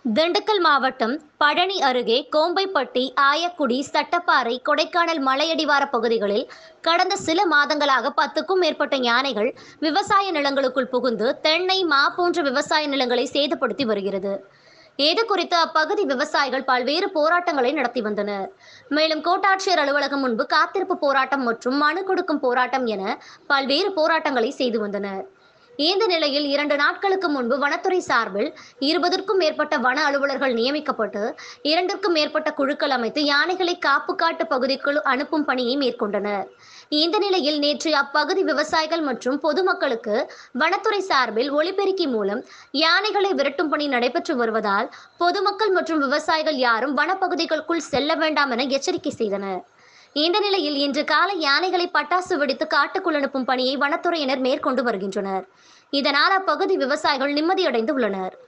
திண்டுக்கல் மாவட்டம் பழனி அருகே கோம்பைப்பட்டி ஆயக்குடி சட்டப்பாறை கொடைக்கானல் மலையடிவார பகுதிகளில் கடந்த சில மாதங்களாக பத்துக்கும் மேற்பட்ட யானைகள் விவசாய நிலங்களுக்குள் புகுந்து தென்னை மா போன்ற விவசாய நிலங்களை சேதப்படுத்தி வருகிறது இது குறித்து அப்பகுதி விவசாயிகள் பல்வேறு போராட்டங்களை நடத்தி வந்தனர் மேலும் கோட்டாட்சியர் அலுவலகம் முன்பு காத்திருப்பு போராட்டம் மற்றும் மனு கொடுக்கும் போராட்டம் என பல்வேறு போராட்டங்களை செய்து வந்தனர் இந்த நிலையில் இரண்டு நாட்களுக்கு முன்பு வனத்துறை சார்பில் இருபதற்கும் மேற்பட்ட வன அலுவலர்கள் நியமிக்கப்பட்டு இரண்டிற்கும் மேற்பட்ட குழுக்கள் அமைத்து யானைகளை காப்பு காட்டு பகுதிக்குள் அனுப்பும் பணியை மேற்கொண்டனர் இந்த நிலையில் நேற்று அப்பகுதி விவசாயிகள் மற்றும் பொதுமக்களுக்கு வனத்துறை சார்பில் ஒலிபெருக்கி மூலம் யானைகளை விரட்டும் பணி நடைபெற்று வருவதால் பொதுமக்கள் மற்றும் விவசாயிகள் யாரும் வனப்பகுதிகளுக்குள் செல்ல வேண்டாம் என எச்சரிக்கை செய்தனர் இந்த நிலையில் இன்று காலை யானைகளை பட்டாசு வெடித்து காட்டுக்குள் அனுப்பும் பணியை வனத்துறையினர் மேற்கொண்டு வருகின்றனர் இதனால் அப்பகுதி விவசாயிகள் நிம்மதியடைந்து உள்ளனர்